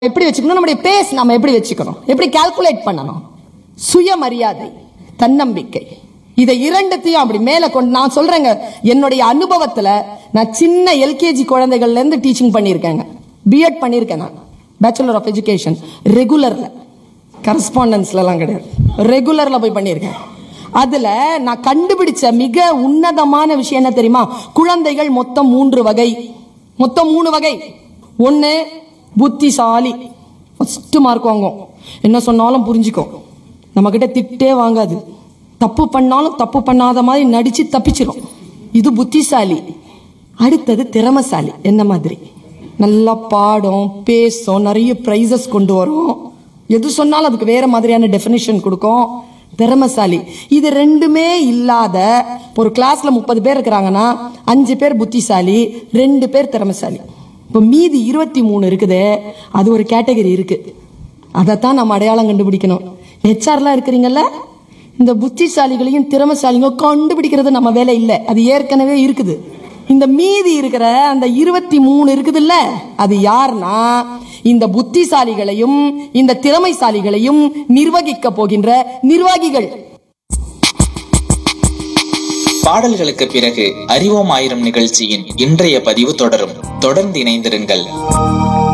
எப்படி வச்சுக்கணும் நம்முடைய பேஸ் நம்ம எப்படி வச்சுக்கணும் எப்படி கால்குலேட் பண்ணணும் சுயமரியாதை தன்னம்பிக்கை இதை இரண்டுத்தையும் அப்படி மேல கொண்டு நான் சொல்றேங்க என்னுடைய அனுபவத்துல நான் சின்ன எல்கேஜி குழந்தைகள்ல இருந்து டீச்சிங் பண்ணியிருக்கேங்க பிஎட் பண்ணியிருக்கேன் நான் பேச்சுலர் ஆஃப் எஜுகேஷன் ரெகுலர்ல கரஸ்பாண்டன்ஸ்லாம் கிடையாது ரெகுலர்ல போய் பண்ணியிருக்கேன் அதுல நான் கண்டுபிடிச்ச மிக உன்னதமான விஷயம் என்ன தெரியுமா குழந்தைகள் மொத்தம் மூன்று வகை மொத்தம் மூணு வகை ஒன்னு புத்திசாலி ஃபர்ஸ்ட் மார்க் வாங்கும் என்ன சொன்னாலும் புரிஞ்சுக்கும் நம்ம கிட்ட திட்டே வாங்காது தப்பு பண்ணாலும் தப்பு பண்ணாத மாதிரி நடிச்சு தப்பிச்சிரும் இது புத்திசாலி அடுத்தது திறமசாலி என்ன மாதிரி நல்லா பாடும் பேசும் நிறைய ப்ரைஸஸ் கொண்டு வரும் எது சொன்னாலும் அதுக்கு வேற மாதிரியான டெஃபினிஷன் கொடுக்கும் திறமசாலி இது ரெண்டுமே இல்லாத ஒரு கிளாஸ்ல முப்பது பேர் இருக்கிறாங்கன்னா அஞ்சு பேர் புத்திசாலி ரெண்டு பேர் திறமசாலி இப்போ மீதி இருபத்தி மூணு இருக்குதே அது ஒரு கேட்டகரி இருக்கு அதைத்தான் நம்ம அடையாளம் கண்டுபிடிக்கணும் ஹெச்ஆர்லாம் இருக்கிறீங்கல்ல இந்த புத்திசாலிகளையும் திறமசாலியும் கண்டுபிடிக்கிறது நம்ம வேலை இல்லை அது ஏற்கனவே இருக்குது இந்த மீதி இருக்கிற அந்த இருபத்தி மூணு இருக்குதுல்ல அது யாருன்னா இந்த புத்திசாலிகளையும் இந்த திறமைசாலிகளையும் நிர்வகிக்க போகின்ற நிர்வாகிகள் பாடல்களுக்கு பிறகு அறிவோம் ஆயிரம் நிகழ்ச்சியின் இன்றைய பதிவு தொடரும் தொடர்ந்து இணைந்திருங்கள்